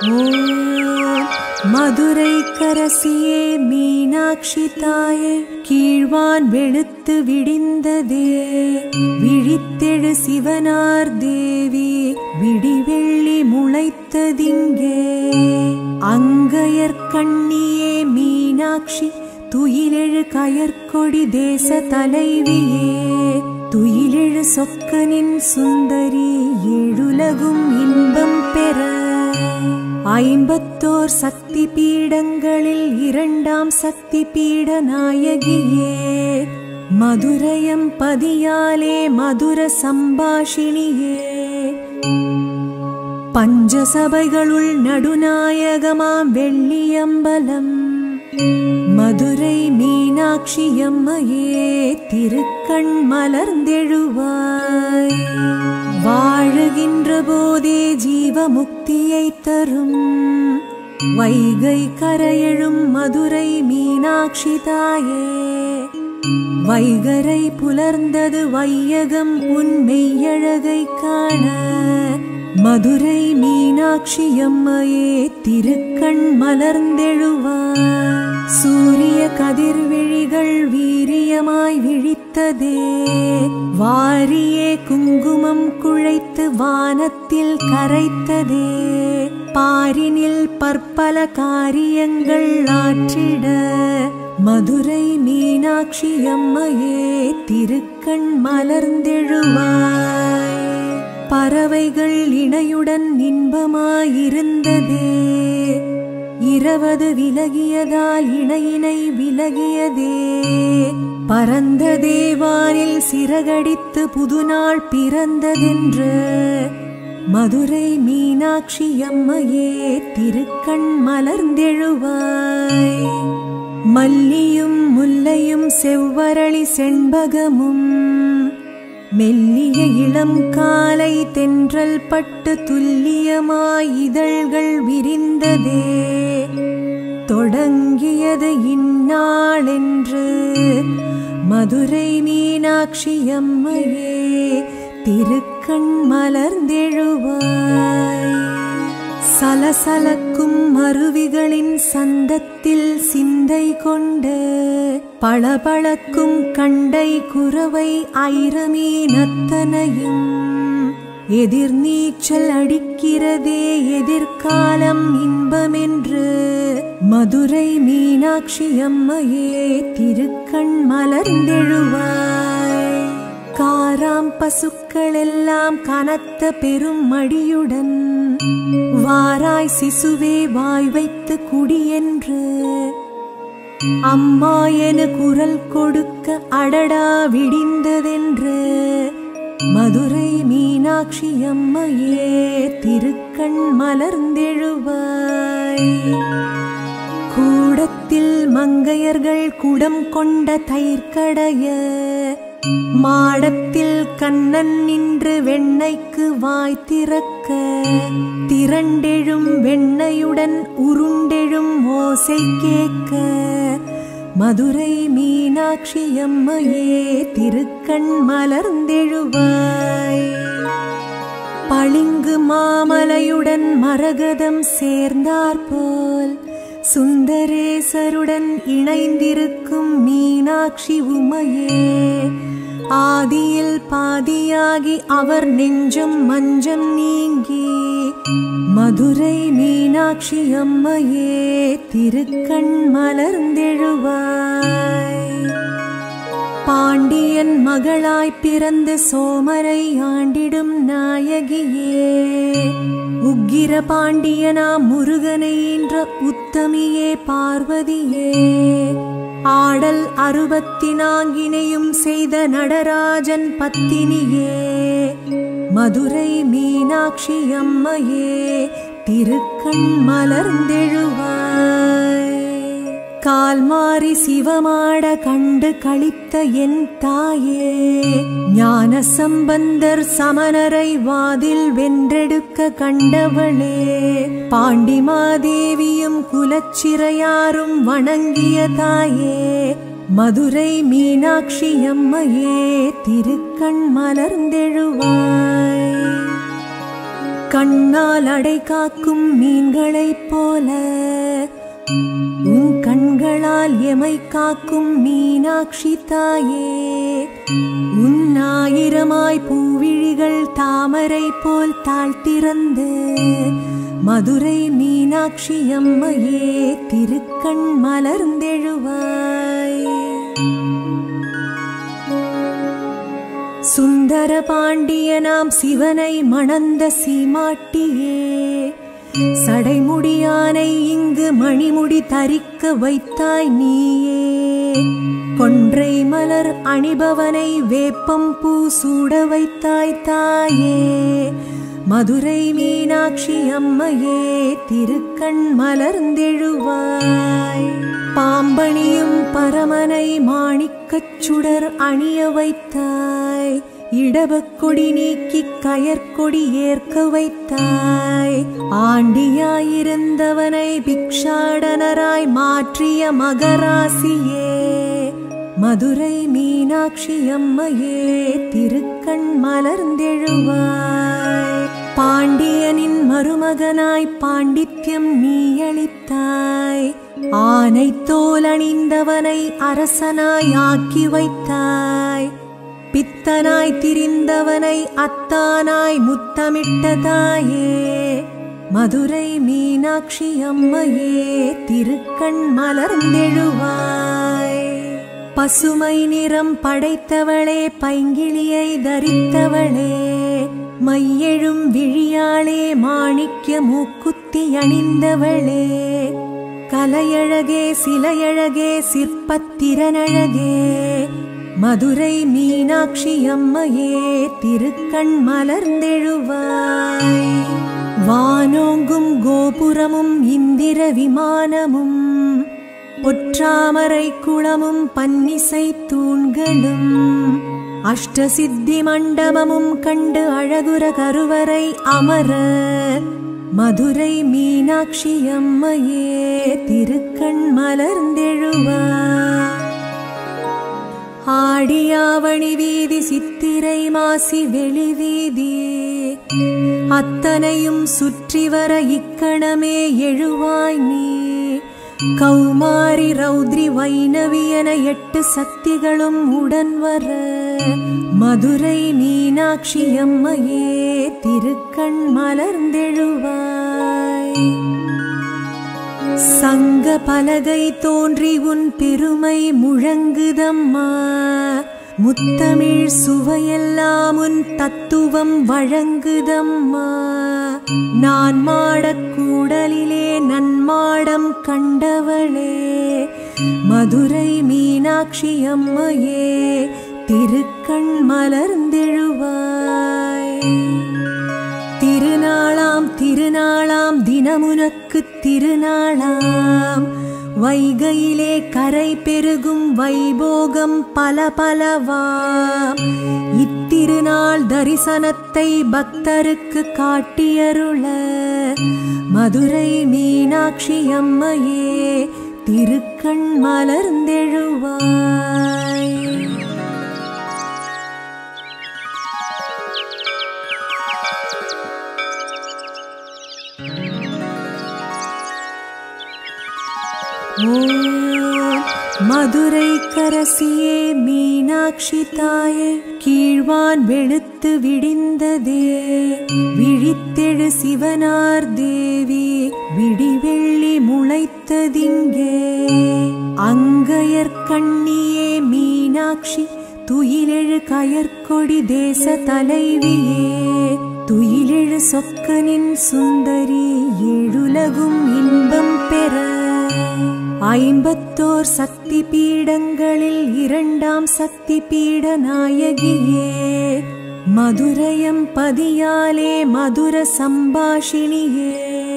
ஓம் மதுரை கரசியே மீனாட்சி தாயே கீழ்வான் வெளுத்து விடிந்ததே விழித்தெழு சிவனார் தேவி விடிவெள்ளி முளைத்ததிங்கே அங்கையர் கண்ணியே மீனாட்சி துயிலெழு கயற்கொடி தேச தலைவியே துயிலெழு சொக்கனின் சுந்தரி ஏழுலகும் இன்பம் பெற ஐம்பத்தோர் சக்தி பீடங்களில் இரண்டாம் சக்தி பீட நாயகியே மதுரையம் பதியாலே மதுர சம்பாஷினியே பஞ்சசபைகளுள் நடுநாயகமாம் வெள்ளியம்பலம் மதுரை மீனாட்சியம்மையே திருக்கண் மலர்ந்தெழுவாய் வாழுகின்ற போதே ஜீவமுக்தியை தரும் வைகை கரையெழும் மதுரை மீனாட்சி தாயே வைகரை புலர்ந்தது வையகம் உன் மெய்யழகை காண மதுரை மீனாட்சி அம்மையே திருக்கண் மலர்ந்தெழுவார் சூரிய கதிர்விழிகள் வீரியமாய் விழித்ததே வாரியே குங்குமம் குழைத்து வானத்தில் கரைத்ததே பாரினில் பற்பல காரியங்கள் ஆற்றிட மதுரை மீனாட்சி அம்மையே திருக்கண் மலர்ந்தெழுவாய் பறவைகள் இணையுடன் இன்பமாயிருந்ததே இரவது விலகியதால் இணையினை விலகியதே பரந்த தேவானில் சிறகடித்து புதுநாள் பிறந்ததென்று மதுரை மீனாட்சி அம்மையே திருக்கண் மலர்ந்தெழுவாய் மல்லியும் முல்லையும் செவ்வரளி செண்பகமும் மெல்லிய இளம் காலை தென்றல் பட்டு துல்லியமாய் இதழ்கள் விரிந்ததே தொடங்கியது இந்நாளென்று மதுரை மீனாட்சி அம்மையே திருக்கண் மலர்ந்தெழுவாய் சலசலக்கும் அருவிகளின் சந்தத்தில் சிந்தை கொண்டு பளபளக்கும் கண்டை குறவை ஐரமீனத்தனையும் எதிர்நீச்சல் அடிக்கிறதே எதிர்காலம் இன்பமென்று மதுரை மீனாட்சி அம்மையே திருக்கண் மலர்ந்தெழுவாய் காராம் பசுக்களெல்லாம் கனத்த பெரும் மடியுடன் வாராய் சிசுவே வாய் வைத்து குடியென்று அம்மா என குரல் கொடுக்க அடடா விடிந்ததென்று மதுரை மீனாட்சி அம்மையே திருக்கண் மலர்ந்தெழுவாய் கூடத்தில் மங்கையர்கள் குடம் கொண்ட தயிர்கடைய மாடத்தில் கண்ணன் நின்று வெண்ணைக்கு வாய் திறக்க திரண்டெழும் வெண்ணையுடன் உருண்டெழும் ஓசை கேட்க மதுரை மீனாட்சி அம்மையே திருக்கண் மலர்ந்தெழுவாய் பளிங்கு மாமலையுடன் மரகதம் சேர்ந்தாற்போல் சுந்தரேசருடன் இணைந்திருக்கும் மீனாட்சி உமையே ஆதியில் பாதியாகி அவர் நெஞ்சம் மஞ்சம் நீங்கி மதுரை மீனாட்சி அம்மையே திருக்கண் மலர்ந்தெழுவாய் பாண்டியன் மகளாய் பிறந்த சோமரை ஆண்டிடும் நாயகியே உக்கிர பாண்டியனா முருகனை என்ற உத்தமியே பார்வதியே ஆடல் அறுபத்தி நான்கினையும் செய்த நடராஜன் பத்தினியே மதுரை மீனாட்சி அம்மையே திருக்கண் மலர்ந்தெழுவாய் கால் மாறி சிவமாட கண்டு கழித்த என் தாயே ஞான சம்பந்தர் சமணரை வாதில் வென்றெடுக்க கண்டவளே பாண்டிமாதேவியும் குலச்சிறையாரும் வணங்கிய தாயே மதுரை மீனாட்சி அம்மையே திருக்கண் மலர்ந்தெழுவாய் கண்ணால் அடை காக்கும் மீன்களைப் போல உன் கண்களால் எமை காக்கும் மீனாட்சி தாயே உன் ஆயிரமாய் பூவிழிகள் தாமரை போல் தாழ்த்திறந்து மதுரை மீனாட்சி அம்மையே திருக்கண் மலர்ந்தெழுவாய் சுந்தர பாண்டியனாம் சிவனை மணந்த சீமாட்டியே சடைமுடியானை இங்கு மணிமுடி தரிக்க வைத்தாய் நீயே கொன்றை மலர் அணிபவனை வேப்பம் பூ சூட வைத்தாய் தாயே மதுரை மீனாட்சி அம்மையே திருக்கண் மலர்ந்தெழுவாய் பாம்பணியும் பரமனை மாணிக்கச் சுடர் அணிய வைத்தாய் இடபக்கொடி நீக்கி கயற்கொடி ஏற்க வைத்தாய் ஆண்டியாயிருந்தவனை பிக்ஷாடனராய் மாற்றிய மகராசியே மதுரை மீனாட்சி அம்மையே திருக்கண் மலர்ந்தெழுவாய் பாண்டியனின் மருமகனாய் பாண்டித்யம் நீ அளித்தாய் ஆனை தோலணிந்தவனை அரசனாய் ஆக்கி வைத்தாய் பித்தனாய் திரிந்தவனை அத்தானாய் முத்தமிட்ட தாயே மதுரை மீனாட்சி அம்மையே திருக்கண் மலர்ந்தெழுவாய் பசுமை நிறம் படைத்தவளே பைங்கிளியை தரித்தவளே மையெழும் விழியாளே மாணிக்க மூக்குத்தி அணிந்தவளே கலையழகே சிலையழகே சிற்பத்திறனழகே மதுரை மீனாட்சி அம்மையே திருக்கண் மலர்ந்தெழுவாய் வானோங்கும் கோபுரமும் இந்திர விமானமும் பொற்றாமரை குளமும் பன்னிசை தூண்களும் அஷ்டசித்தி மண்டபமும் கண்டு அழகுர கருவறை அமர மதுரை மீனாட்சி அம்மையே திருக்கண் மலர்ந்தெழுவாய் ஆடியாவணி வீதி சித்திரை மாசி வெளி வீதி அத்தனையும் சுற்றி வர இக்கணமே எழுவாய் நீ கௌமாரி ரௌத்ரி வைணவி என எட்டு சக்திகளும் உடன் வர மதுரை மீனாட்சி அம்மையே திருக்கண் மலர்ந்தெழுவாய் சங்க பலகை தோன்றி உன் பெருமை முழங்குதம்மா முத்தமிழ் சுவையெல்லாம் உன் தத்துவம் வழங்குதம்மா நான் மாடக் கூடலிலே நன்மாடம் கண்டவளே மதுரை மீனாட்சி அம்மையே திருக்கண் மலர்ந்தெழுவாய் திருநாளாம் திருநாளாம் தினமுனக்கு திருநாளாம் வைகையிலே கரை பெருகும் வைபோகம் பல பலவாம் இத்திருநாள் தரிசனத்தை பக்தருக்கு காட்டியருள மதுரை மீனாட்சி அம்மையே திருக்கண் மலர்ந்தெழுவாய் ஓம் மதுரை கரசியே மீனாட்சி தாயே கீழ்வான் வெளுத்து விடிந்ததே விழித்தெழு சிவனார் தேவி விடிவெள்ளி முளைத்ததிங்கே அங்கையர் கண்ணியே மீனாட்சி துயிலெழு கயற்கொடி தேச தலைவியே துயிலெழு சொக்கனின் சுந்தரி எழுலகும் இன்பம் பெற ஐம்பத்தோர் சக்தி பீடங்களில் இரண்டாம் சக்தி பீட நாயகியே மதுரையம் பதியாலே மதுர சம்பாஷினியே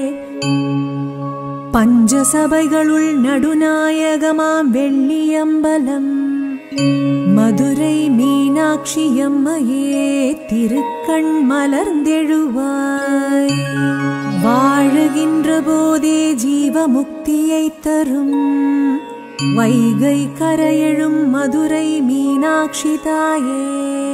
பஞ்சசபைகளுள் நடுநாயகமாம் வெள்ளியம்பலம் மதுரை மீனாட்சி அம்மையே திருக்கண் மலர்ந்தெழுவாய் வாழுகின்ற போதே ஜீவமுக்தியை தரும் வைகை கரையெழும் மதுரை மீனாட்சி தாயே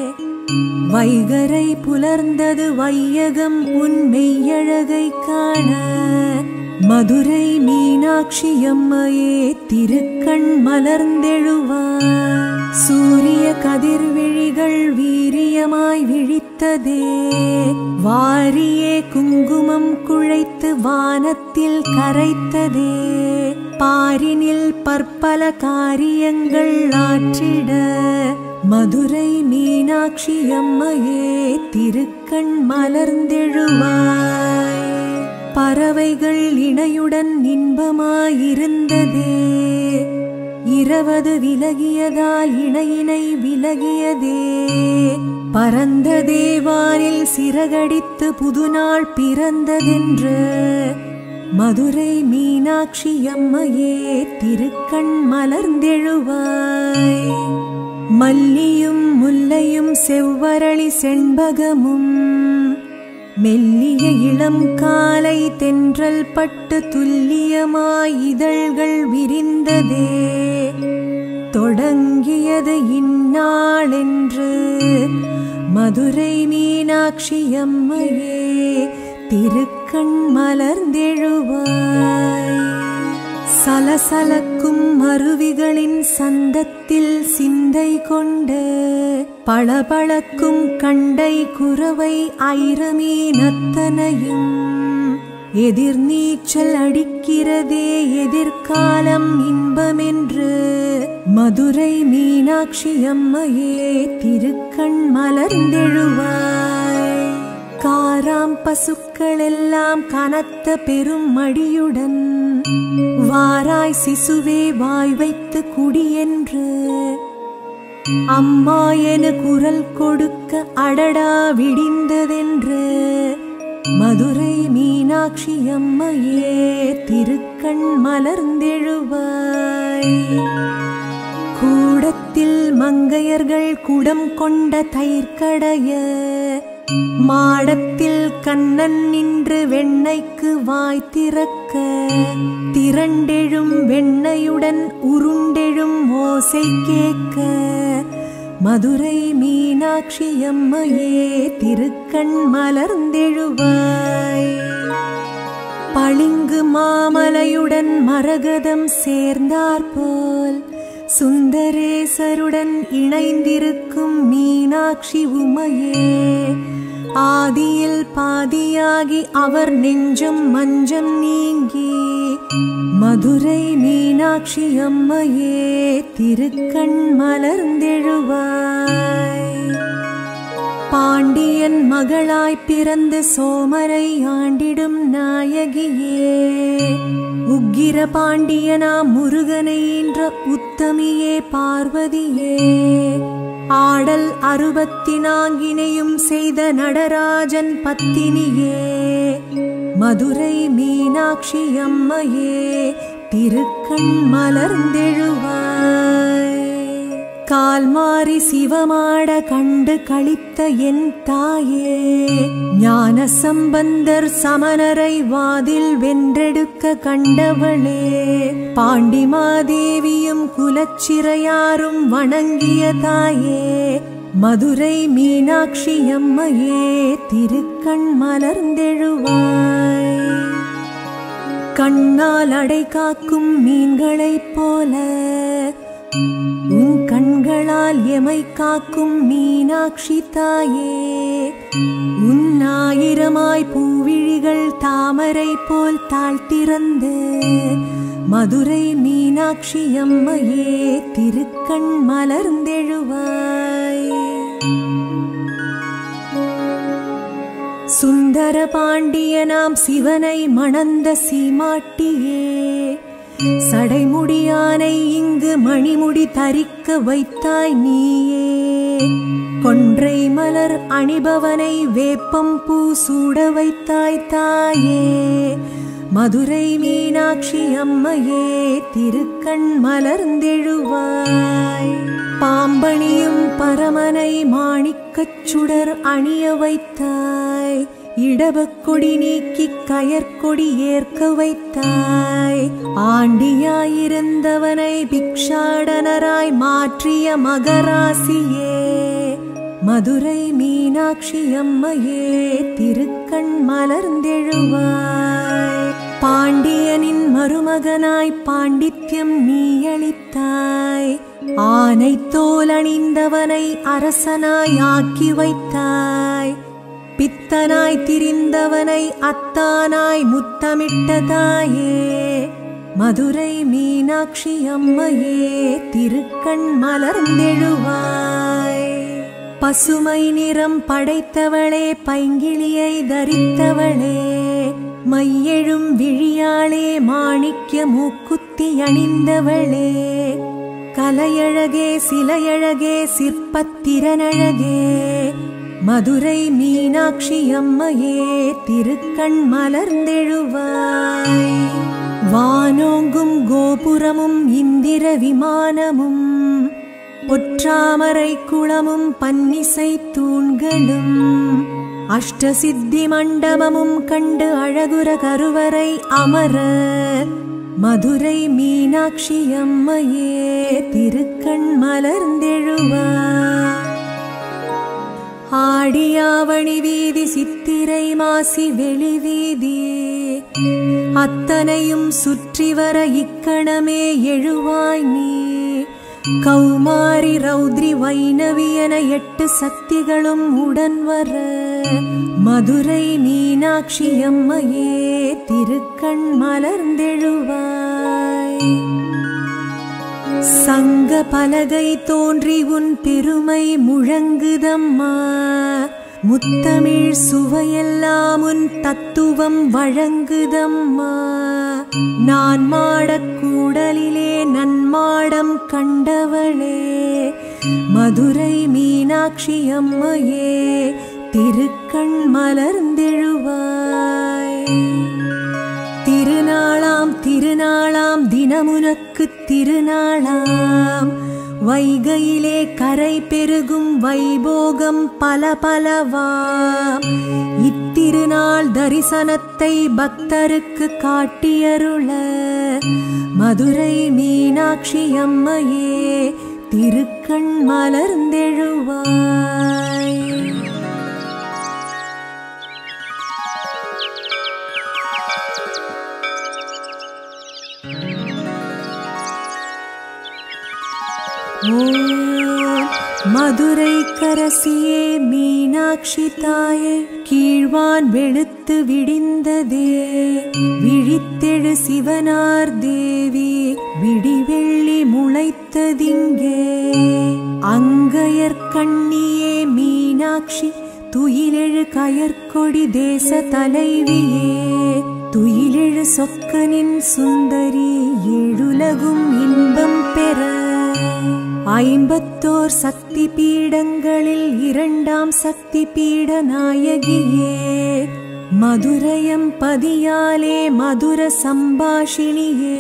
வைகரை புலர்ந்தது வையகம் உன் மெய்யழகை காண மதுரை மீனாட்சி அம்மையே திருக்கண் மலர்ந்தெழுவார் சூரிய கதிர்விழிகள் வீரியமாய் விழித்ததே வாரியே குங்குமம் குழைத்து வானத்தில் கரைத்ததே பாரினில் பற்பல காரியங்கள் ஆற்றிட மதுரை மீனாட்சி அம்மையே திருக்கண் மலர்ந்தெழுவாய் பறவைகள் இணையுடன் இன்பமாயிருந்ததே இரவது விலகியதால் இணையினை விலகியதே பரந்த தேவானில் சிறகடித்து புதுநாள் பிறந்ததென்று மதுரை மீனாட்சி அம்மையே திருக்கண் மலர்ந்தெழுவாய் மல்லியும் முல்லையும் செவ்வரளி செண்பகமும் மெல்லிய இளம் காலை தென்றல் பட்டு துல்லியமாய் இதழ்கள் விரிந்ததே தொடங்கியது இந்நாளென்று மதுரை மீனாட்சி அம்மையே திருக்கண் மலர்ந்தெழுவாய் சலசலக்கும் அருவிகளின் சந்தத்தில் சிந்தை கொண்டு பளபளக்கும் கண்டை குறவை ஐரமீனத்தனையும் எதிர்நீச்சல் அடிக்கிறதே எதிர்காலம் இன்பமென்று மதுரை மீனாட்சி அம்மையே திருக்கண் மலர்ந்தெழுவாய் காராம் பசுக்களெல்லாம் கனத்த பெரும் மடியுடன் வாராய் சிசுவே வாய் வைத்து குடியென்று அம்மா என குரல் கொடுக்க அடடா விடிந்ததென்று மதுரை மீனாட்சி அம்மையே திருக்கண் மலர்ந்தெழுவாய் கூடத்தில் மங்கையர்கள் குடம் கொண்ட தயிர்கடைய மாடத்தில் கண்ணன் நின்று வெண்ணைக்கு வாய் திறக்க திரண்டெழும் வெண்ணையுடன் உருண்டெழும் ஓசை கேட்க மதுரை மீனாட்சி அம்மையே திருக்கண் மலர்ந்தெழுவாய் பளிங்கு மாமலையுடன் மரகதம் சேர்ந்தாற்போல் சுந்தரேசருடன் இணைந்திருக்கும் மீனாட்சி உமையே ஆதியில் பாதியாகி அவர் நெஞ்சம் மஞ்சம் நீங்கி மதுரை மீனாட்சி அம்மையே திருக்கண் மலர்ந்தெழுவாய் பாண்டியன் மகளாய் பிறந்து சோமரை ஆண்டிடும் நாயகியே உக்கிர பாண்டியனாம் முருகனை என்ற உத்தமியே பார்வதியே ஆடல் அறுபத்தி நான்கினையும் செய்த நடராஜன் பத்தினியே மதுரை மீனாட்சி அம்மையே திருக்கண் மலர்ந்தெழுவாய் கால் மாறி சிவமாட கண்டு கழித்த என் தாயே ஞான சம்பந்தர் சமணரை வாதில் வென்றெடுக்க கண்டவளே பாண்டிமாதேவியும் குலச்சிறையாரும் வணங்கிய தாயே மதுரை மீனாட்சி அம்மையே திருக்கண் மலர்ந்தெழுவாய் கண்ணால் அடை காக்கும் மீன்களைப் போல உன் கண்களால் எமை காக்கும் மீனாட்சி தாயே உன் ஆயிரமாய் பூவிழிகள் தாமரை போல் தாழ்த்திறந்து மதுரை மீனாட்சி அம்மையே திருக்கண் மலர்ந்தெழுவாய் சுந்தர பாண்டியனாம் சிவனை மணந்த சீமாட்டியே சடைமுடியானை இங்கு மணிமுடி தரிக்க வைத்தாய் நீயே கொன்றை மலர் அணிபவனை வேப்பம் பூ சூட வைத்தாய் தாயே மதுரை மீனாட்சி அம்மையே திருக்கண் மலர்ந்தெழுவாய் பாம்பணியும் பரமனை மாணிக்கச் சுடர் அணிய வைத்தாய் இடபக்கொடி நீக்கி கயற்கொடி ஏற்க வைத்தாய் ஆண்டியாயிருந்தவனை பிக்ஷாடனராய் மாற்றிய மகராசியே மதுரை மீனாட்சி அம்மையே திருக்கண் மலர்ந்தெழுவாய் பாண்டியனின் மருமகனாய் பாண்டித்யம் நீ அளித்தாய் ஆனை தோல் அணிந்தவனை அரசனாய் ஆக்கி வைத்தாய் பித்தனாய் திரிந்தவனை அத்தானாய் முத்தமிட்ட தாயே மதுரை மீனாட்சி அம்மையே திருக்கண் மலர்ந்தெழுவாய் பசுமை நிறம் படைத்தவளே பைங்கிளியை தரித்தவளே மையெழும் விழியாளே மாணிக்க மூக்குத்தி அணிந்தவளே கலையழகே சிலையழகே சிற்பத்திறனழகே மதுரை மீனாட்சி அம்மையே திருக்கண் மலர்ந்தெழுவாய் வானோங்கும் கோபுரமும் இந்திர விமானமும் பொற்றாமரை குளமும் பன்னிசை தூண்களும் அஷ்டசித்தி மண்டபமும் கண்டு அழகுர கருவறை அமர மதுரை மீனாட்சி அம்மையே திருக்கண் மலர்ந்தெழுவாய் ஆடியாவணி வீதி சித்திரை மாசி வெளி வீதி அத்தனையும் சுற்றி வர இக்கணமே எழுவாய் நீ கௌமாரி ரௌத்ரி வைணவி என எட்டு சக்திகளும் உடன் வர மதுரை மீனாட்சி அம்மையே திருக்கண் மலர்ந்தெழுவாய் சங்க பலகை தோன்றி உன் பெருமை முழங்குதம்மா முத்தமிழ் சுவையெல்லாம் உன் தத்துவம் வழங்குதம்மா நான் மாடக் கூடலிலே நன்மாடம் கண்டவளே மதுரை மீனாட்சி அம்மையே திருக்கண் மலர்ந்தெழுவாய் திருநாளாம் திருநாளாம் தினமுனக்கு திருநாளாம் வைகையிலே கரை பெருகும் வைபோகம் பல பலவாம் இத்திருநாள் தரிசனத்தை பக்தருக்கு காட்டியருள மதுரை மீனாட்சி அம்மையே திருக்கண் மலர்ந்தெழுவாய் ஓம் மதுரை கரசியே மீனாட்சி தாயே கீழ்வான் வெளுத்து விடிந்ததே விழித்தெழு சிவனார் தேவி விடிவெள்ளி முளைத்ததிங்கே அங்கையர் கண்ணியே மீனாட்சி துயிலெழு கயற்கொடி தேச தலைவியே துயிலெழு சொக்கனின் சுந்தரி ஏழுலகும் இன்பம் பெற ஐம்பத்தோர் சக்தி பீடங்களில் இரண்டாம் சக்தி பீட நாயகியே மதுரையம் பதியாலே மதுர சம்பாஷினியே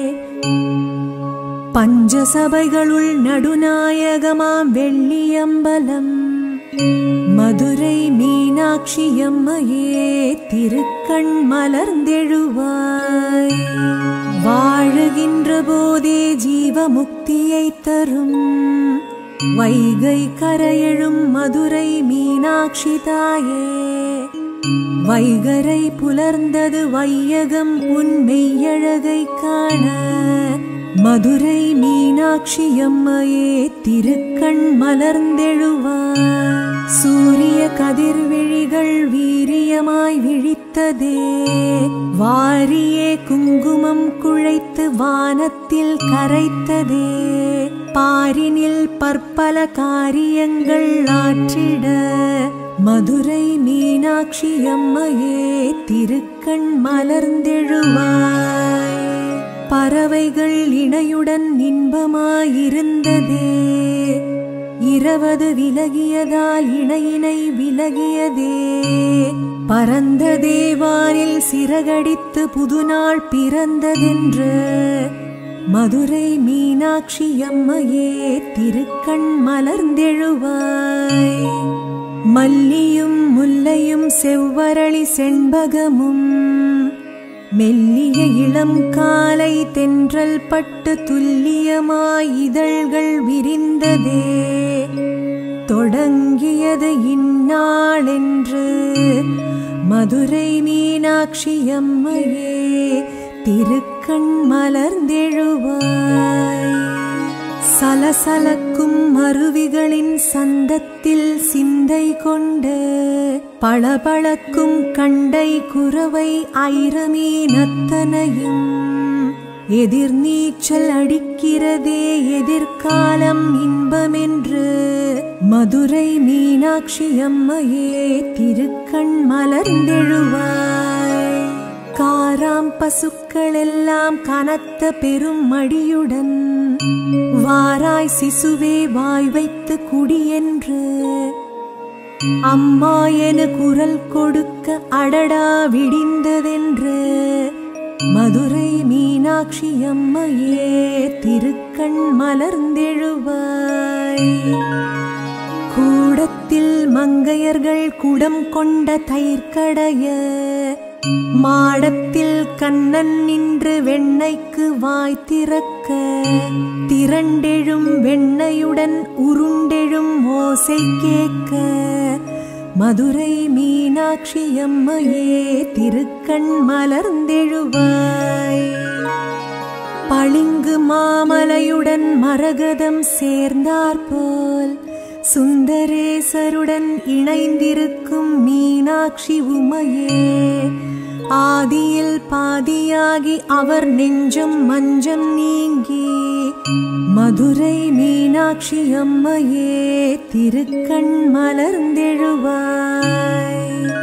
பஞ்சசபைகளுள் நடுநாயகமாம் வெள்ளியம்பலம் மதுரை மீனாட்சி அம்மையே திருக்கண் மலர்ந்தெழுவாய் வாழுகின்ற போதே ஜீவ முக்தியை தரும் வைகை கரையெழும் மதுரை மீனாட்சி தாயே வைகரை புலர்ந்தது வையகம் உன் மெய்யழகை காண மதுரை மீனாட்சி அம்மையே திருக்கண் மலர்ந்தெழுவாய் சூரிய கதிர்விழிகள் வீரியமாய் விழித்ததே வாரியே குங்குமம் குழைத்து வானத்தில் கரைத்ததே பாரினில் பற்பல காரியங்கள் ஆற்றிட மதுரை மீனாட்சி அம்மையே திருக்கண் மலர்ந்தெழுவாய் பறவைகள் இணையுடன் இன்பமாயிருந்ததே இரவது விலகியதால் இணையினை விலகியதே பரந்த தேவானில் சிறகடித்து புதுநாள் பிறந்ததென்று மதுரை மீனாட்சி அம்மையே திருக்கண் மலர்ந்தெழுவாய் மல்லியும் முல்லையும் செவ்வரளி செண்பகமும் மெல்லிய இளம் காலை தென்றல் பட்டு துல்லியமாய் இதழ்கள் விரிந்ததே தொடங்கியது இந்நாளென்று மதுரை மீனாட்சி அம்மையே திருக்கண் மலர்ந்தெழுவாய் சலசலக்கும் அருவிகளின் சந்தத்தில் சிந்தை கொண்டு பளபளக்கும் கண்டை குறவை ஐரமீனத்தனையும் எதிர்நீச்சல் அடிக்கிறதே எதிர்காலம் இன்பமென்று மதுரை மீனாட்சி அம்மையே திருக்கண் மலர்ந்தெழுவாய் காராம் பசுக்களெல்லாம் கனத்த பெரும் மடியுடன் வாராய் சிசுவே வாய் வைத்து குடியென்று அம்மா என குரல் கொடுக்க அடடா விடிந்ததென்று மதுரை மீனாட்சி அம்மையே திருக்கண் மலர்ந்தெழுவாய் கூடத்தில் மங்கையர்கள் குடம் கொண்ட தயிர்கடைய மாடத்தில் கண்ணன் நின்று வெண்ணைக்கு வாய் திறக்க திரண்டெழும் வெண்ணையுடன் உருண்டெழும் ஓசை கேட்க மதுரை மீனாட்சி அம்மையே திருக்கண் மலர்ந்தெழுவாய் பளிங்கு மாமலையுடன் மரகதம் சேர்ந்தாற்போல் சுந்தரேசருடன் இணைந்திருக்கும் மீனாட்சி உமையே ஆதியில் பாதியாகி அவர் நெஞ்சம் மஞ்சம் நீங்கி மதுரை மீனாட்சி அம்மையே திருக்கண் மலர்ந்தெழுவாய்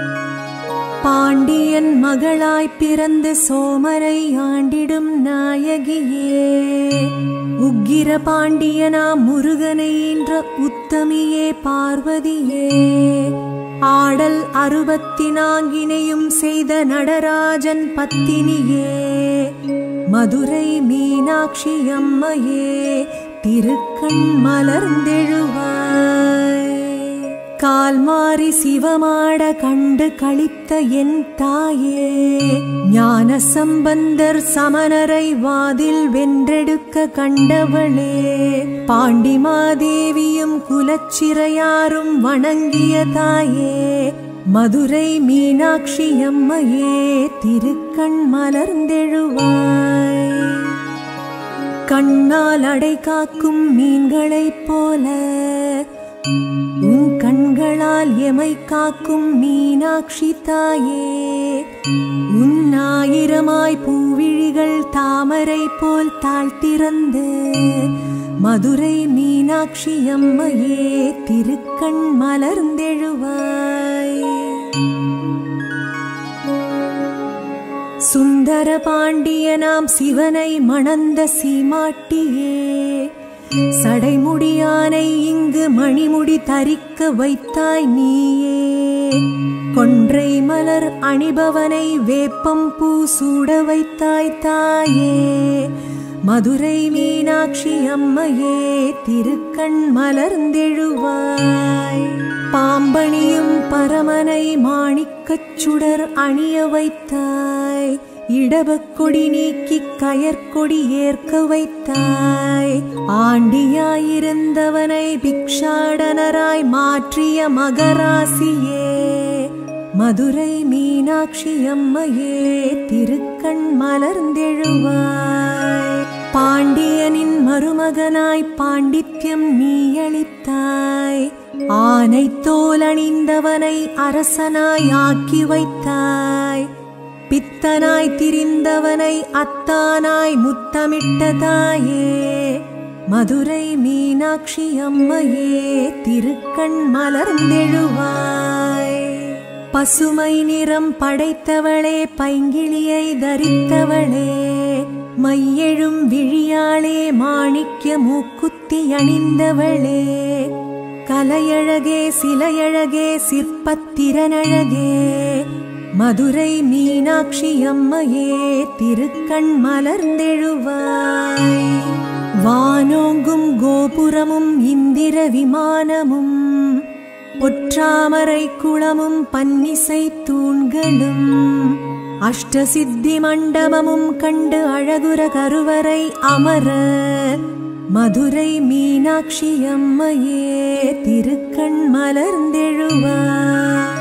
பாண்டியன் மகளாய் பிறந்து சோமரை ஆண்டிடும் நாயகியே உக்கிர பாண்டியனா முருகனை என்ற உத்தமியே பார்வதியே ஆடல் அறுபத்தி நான்கினையும் செய்த நடராஜன் பத்தினியே மதுரை மீனாட்சி அம்மையே திருக்கண் மலர்ந்தெழுவாய் கால் மாறி சிவமாட கண்டு கழித்த என் தாயே ஞான சம்பந்தர் சமணரை வாதில் வென்றெடுக்க கண்டவளே பாண்டிமாதேவியும் குலச்சிறையாரும் வணங்கிய தாயே மதுரை மீனாட்சி அம்மையே திருக்கண் மலர்ந்தெழுவாய் கண்ணால் அடை காக்கும் மீன்களைப் போல உன் கண்களால் எமை காக்கும் மீனாட்சி தாயே உன் ஆயிரமாய் பூவிழிகள் தாமரை போல் தாழ்த்திறந்து மதுரை மீனாட்சி அம்மையே திருக்கண் மலர்ந்தெழுவாய் சுந்தர பாண்டியனாம் சிவனை மணந்த சீமாட்டியே சடைமுடியானை இங்கு மணிமுடி தரிக்க வைத்தாய் நீயே கொன்றை மலர் அணிபவனை வேப்பம் பூ சூட வைத்தாய் தாயே மதுரை மீனாட்சி அம்மையே திருக்கண் மலர்ந்தெழுவாய் பாம்பணியும் பரமனை மாணிக்கச் சுடர் அணிய வைத்தாய் இடபக்கொடி நீக்கி கயற்கொடி ஏற்க வைத்தாய் ஆண்டியாயிருந்தவனை பிக்ஷாடனராய் மாற்றிய மகராசியே மதுரை மீனாட்சி அம்மையே திருக்கண் மலர்ந்தெழுவாய் பாண்டியனின் மருமகனாய் பாண்டித்யம் நீ அளித்தாய் ஆனை தோலணிந்தவனை அரசனாய் ஆக்கி வைத்தாய் பித்தனாய் திரிந்தவனை அத்தானாய் முத்தமிட்ட தாயே மதுரை மீனாட்சி அம்மையே திருக்கண் மலர்ந்தெழுவாய் பசுமை நிறம் படைத்தவளே பைங்கிளியை தரித்தவளே மையெழும் விழியாளே மாணிக்க மூக்குத்தி அணிந்தவளே கலையழகே சிலையழகே சிற்பத்திறனழகே மதுரை மீனாட்சி அம்மையே திருக்கண் மலர்ந்தெழுவாய் வானோங்கும் கோபுரமும் இந்திர விமானமும் ஒற்றாமரை குளமும் பன்னிசை தூண்களும் அஷ்டசித்தி மண்டபமும் கண்டு அழகுர கருவறை அமர மதுரை மீனாட்சி அம்மையே திருக்கண் மலர்ந்தெழுவாய்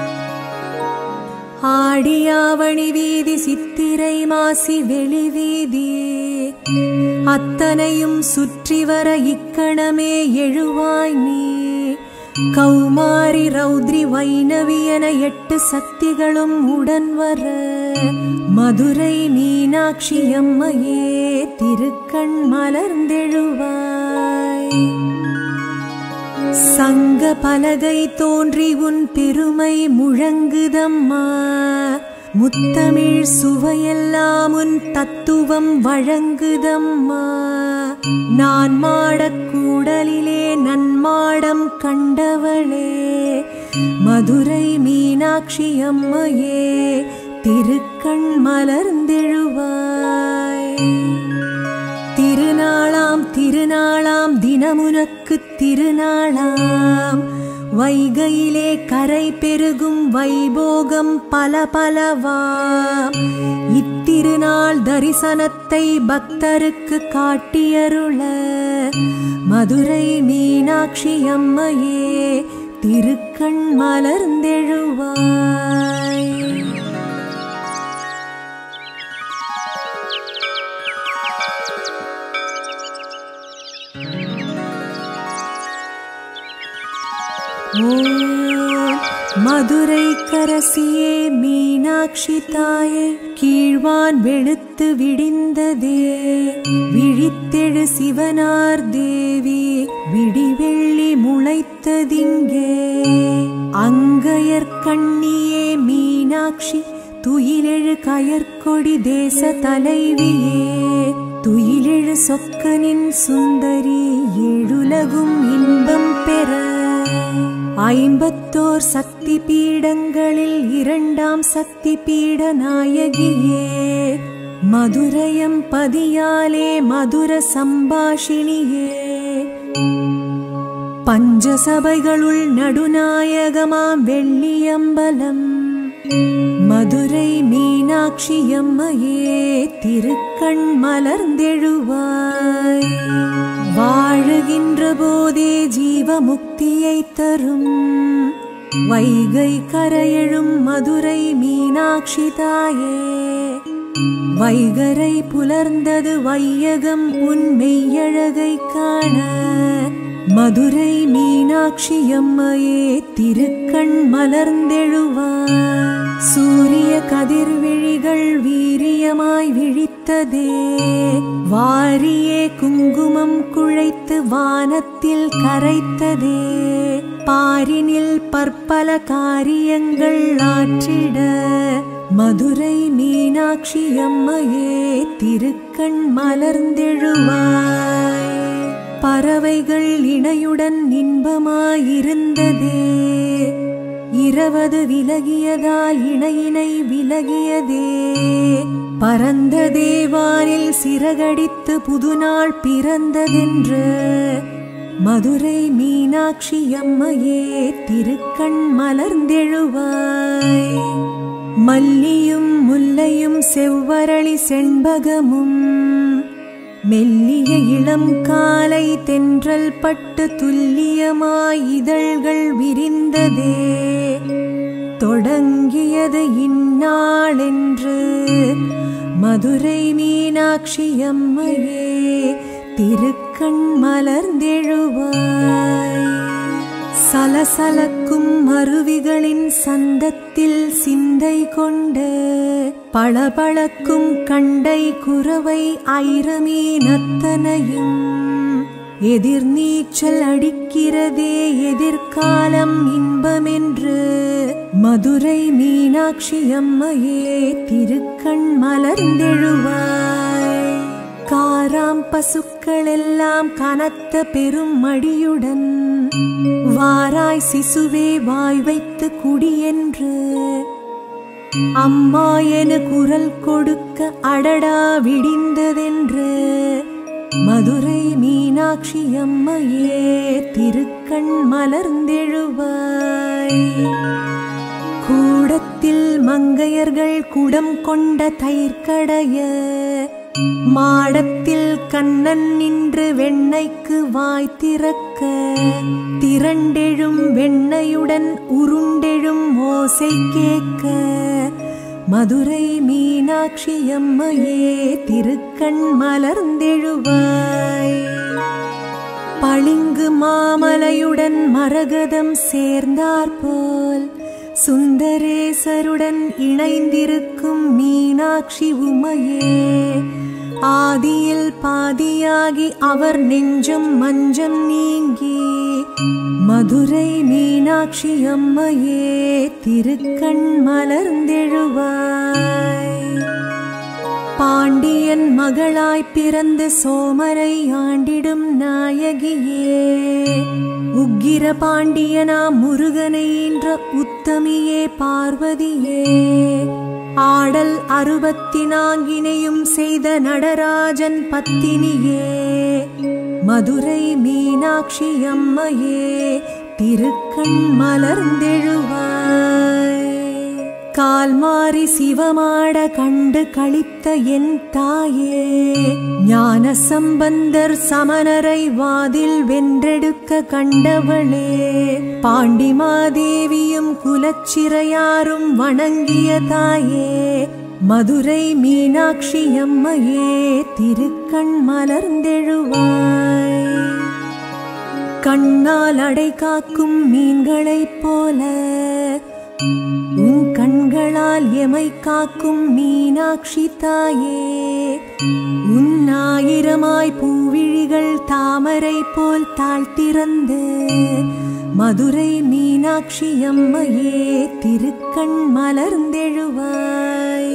ஆடியாவணி வீதி சித்திரை மாசி வெளி வீதி அத்தனையும் சுற்றி வர இக்கணமே எழுவாய் நீ கௌமாரி ரௌத்ரி வைணவி என எட்டு சக்திகளும் உடன் வர மதுரை மீனாட்சி அம்மையே திருக்கண் மலர்ந்தெழுவாய் சங்க பலகை தோன்றி உன் பெருமை முழங்குதம்மா முத்தமிழ் சுவையெல்லாம் உன் தத்துவம் வழங்குதம்மா நான் மாடக் கூடலிலே நன்மாடம் கண்டவளே மதுரை மீனாட்சி அம்மையே திருக்கண் மலர்ந்தெழுவாய் திருநாளாம் திருநாளாம் தினமுனக்கு திருநாளாம் வைகையிலே கரை பெருகும் வைபோகம் பல பலவாம் இத்திருநாள் தரிசனத்தை பக்தருக்கு காட்டியருள மதுரை மீனாட்சி அம்மையே திருக்கண் மலர்ந்தெழுவாய் ஓம் மதுரை கரசியே மீனாட்சி தாயே கீழ்வான் வெளுத்து விடிந்ததே விழித்தெழு சிவனார் தேவி விடிவெள்ளி முளைத்ததிங்கே அங்கையர் கண்ணியே மீனாட்சி துயிலெழு கயற்கொடி தேச தலைவியே துயிலெழு சொக்கனின் சுந்தரி ஏழுலகும் இன்பம் பெற ஐம்பத்தோர் சக்தி பீடங்களில் இரண்டாம் சக்தி பீட நாயகியே மதுரையம் பதியாலே மதுர சம்பாஷினியே பஞ்சசபைகளுள் நடுநாயகமாம் வெள்ளியம்பலம் மதுரை மீனாட்சி அம்மையே திருக்கண் மலர்ந்தெழுவாய் வாழுகின்ற போதே ஜீவ முக்தியை தரும் வைகை கரையெழும் மதுரை மீனாட்சி தாயே வைகரை புலர்ந்தது வையகம் உன் மெய்யழகை காண மதுரை மீனாட்சி அம்மையே திருக்கண் மலர்ந்தெழுவாய் சூரிய கதிர்விழிகள் வீரியமாய் விழித்ததே வாரியே குங்குமம் குழைத்து வானத்தில் கரைத்ததே பாரினில் பற்பல காரியங்கள் ஆற்றிட மதுரை மீனாட்சி அம்மையே திருக்கண் மலர்ந்தெழுவாய் பறவைகள் இணையுடன் இன்பமாயிருந்ததே இரவது விலகியதால் இணையினை விலகியதே பரந்த தேவானில் சிறகடித்து புதுநாள் பிறந்ததென்று மதுரை மீனாட்சி அம்மையே திருக்கண் மலர்ந்தெழுவாய் மல்லியும் முல்லையும் செவ்வரளி செண்பகமும் மெல்லிய இளம் காலை தென்றல் பட்டு துல்லியமாய் இதழ்கள் விரிந்ததே தொடங்கியது இந்நாளென்று மதுரை மீனாட்சி அம்மையே திருக்கண் மலர்ந்தெழுவாய் சலசலக்கும் அருவிகளின் சந்தத்தில் சிந்தை கொண்டு பளபளக்கும் கண்டை குறவை ஐரமீனத்தனையும் எதிர்நீச்சல் அடிக்கிறதே எதிர்காலம் இன்பமென்று மதுரை மீனாட்சி அம்மையே திருக்கண் மலர்ந்தெழுவாய் காராம் பசுக்களெல்லாம் கனத்த பெரும் மடியுடன் வாராய் சிசுவே வாய் வைத்து குடியென்று அம்மா என குரல் கொடுக்க அடடா விடிந்ததென்று மதுரை மீனாட்சி அம்மையே திருக்கண் மலர்ந்தெழுவாய் கூடத்தில் மங்கையர்கள் குடம் கொண்ட தயிர்கடைய மாடத்தில் கண்ணன் நின்று வெண்ணைக்கு வாய் திறக்க திரண்டெழும் வெண்ணையுடன் உருண்டெழும் ஓசை கேட்க மதுரை மீனாட்சி அம்மையே திருக்கண் மலர்ந்தெழுவாய் பளிங்கு மாமலையுடன் மரகதம் சேர்ந்தாற்போல் சுந்தரேசருடன் இணைந்திருக்கும் மீனாட்சி உமையே ஆதியில் பாதியாகி அவர் நெஞ்சம் மஞ்சம் நீங்கி மதுரை மீனாட்சி அம்மையே திருக்கண் மலர்ந்தெழுவாய் பாண்டியன் மகளாய் பிறந்த சோமரை ஆண்டிடும் நாயகியே உக்கிர பாண்டியனா முருகனை என்ற உத்தமியே பார்வதியே ஆடல் அறுபத்தி நான்கினையும் செய்த நடராஜன் பத்தினியே மதுரை மீனாட்சி அம்மையே திருக்கண் மலர்ந்தெழுவாய் கால் மாறி சிவமாட கண்டு கழித்த என் தாயே ஞான சம்பந்தர் சமணரை வாதில் வென்றெடுக்க கண்டவளே பாண்டிமாதேவியும் குலச்சிறையாரும் வணங்கிய தாயே மதுரை மீனாட்சி அம்மையே திருக்கண் மலர்ந்தெழுவாய் கண்ணால் அடை காக்கும் மீன்களைப் போல உன் கண்களால் எமை காக்கும் மீனாட்சி தாயே உன் ஆயிரமாய் பூவிழிகள் தாமரை போல் தாழ்த்திறந்து மதுரை மீனாட்சி அம்மையே திருக்கண் மலர்ந்தெழுவாய்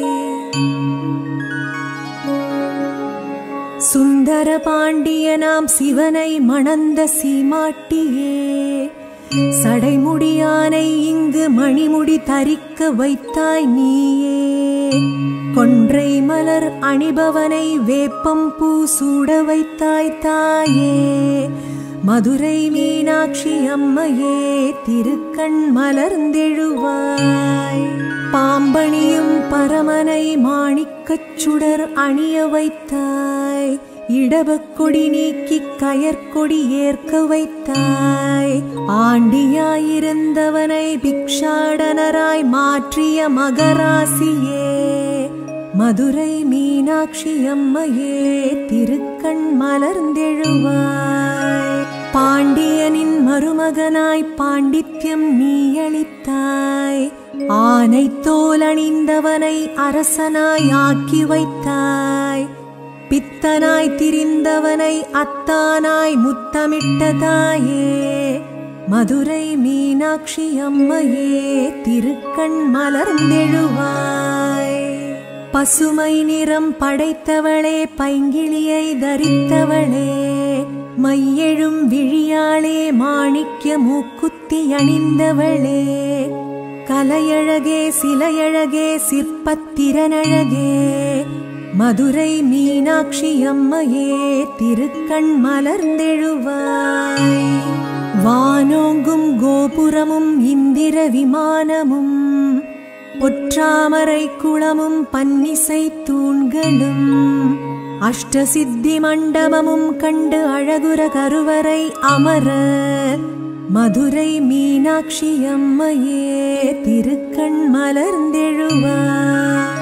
சுந்தர பாண்டியனாம் சிவனை மணந்த சீமாட்டியே சடைமுடியானை இங்கு மணிமுடி தரிக்க வைத்தாய் நீயே கொன்றை மலர் அணிபவனை வேப்பம் பூ சூட வைத்தாய் தாயே மதுரை மீனாட்சி அம்மையே திருக்கண் மலர்ந்தெழுவாய் பாம்பணியும் பரமனை மாணிக்கச் சுடர் அணிய வைத்தாய் இடபக்கொடி நீக்கி கயற்கொடி ஏற்க வைத்தாய் ஆண்டியாயிருந்தவனை பிக்ஷாடனராய் மாற்றிய மகராசியே மதுரை மீனாட்சி அம்மையே திருக்கண் மலர்ந்தெழுவாய் பாண்டியனின் மருமகனாய் பாண்டித்யம் நீ அளித்தாய் ஆனை தோல் அணிந்தவனை அரசனாய் ஆக்கி வைத்தாய் பித்தனாய் திரிந்தவனை அத்தானாய் முத்தமிட்ட தாயே மதுரை மீனாட்சி அம்மையே திருக்கண் மலர்ந்தெழுவாய் பசுமை நிறம் படைத்தவளே பைங்கிளியை தரித்தவளே மையெழும் விழியாளே மாணிக்க மூக்குத்தி அணிந்தவளே கலையழகே சிலையழகே சிற்பத்திறனழகே மதுரை மீனாட்சி அம்மையே திருக்கண் மலர்ந்தெழுவாய் வானோங்கும் கோபுரமும் இந்திர விமானமும் பொற்றாமரை குளமும் பன்னிசை தூண்களும் அஷ்டசித்தி மண்டபமும் கண்டு அழகுர கருவறை அமர மதுரை மீனாட்சி அம்மையே திருக்கண் மலர்ந்தெழுவாய்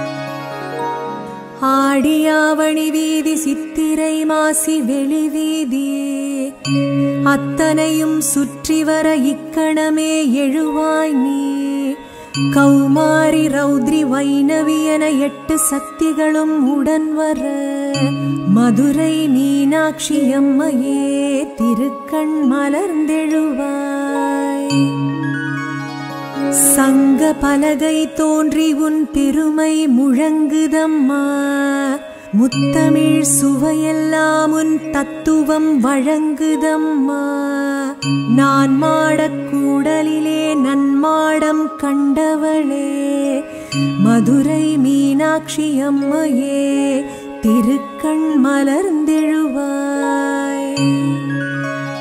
ஆடியாவணி வீதி சித்திரை மாசி வெளி வீதி அத்தனையும் சுற்றி வர இக்கணமே எழுவாய் நீ கௌமாரி ரௌத்ரி வைணவி என எட்டு சக்திகளும் உடன் வர மதுரை மீனாட்சி அம்மையே திருக்கண் மலர்ந்தெழுவாய் சங்க பலகை தோன்றி உன் பெருமை முழங்குதம்மா முத்தமிழ் சுவையெல்லாம் உன் தத்துவம் வழங்குதம்மா நான் மாடக் கூடலிலே நன்மாடம் கண்டவளே மதுரை மீனாட்சி அம்மையே திருக்கண் மலர்ந்தெழுவாய்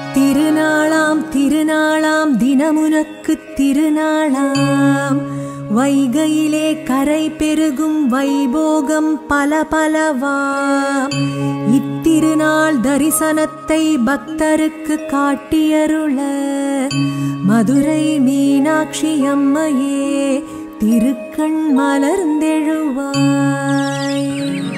திருநாளாம் திருநாளாம் தினமுனக்கு திருநாளாம் வைகையிலே கரை பெருகும் வைபோகம் பல பலவாம் இத்திருநாள் தரிசனத்தை பக்தருக்கு காட்டியருள மதுரை மீனாட்சி அம்மையே திருக்கண் மலர்ந்தெழுவாய்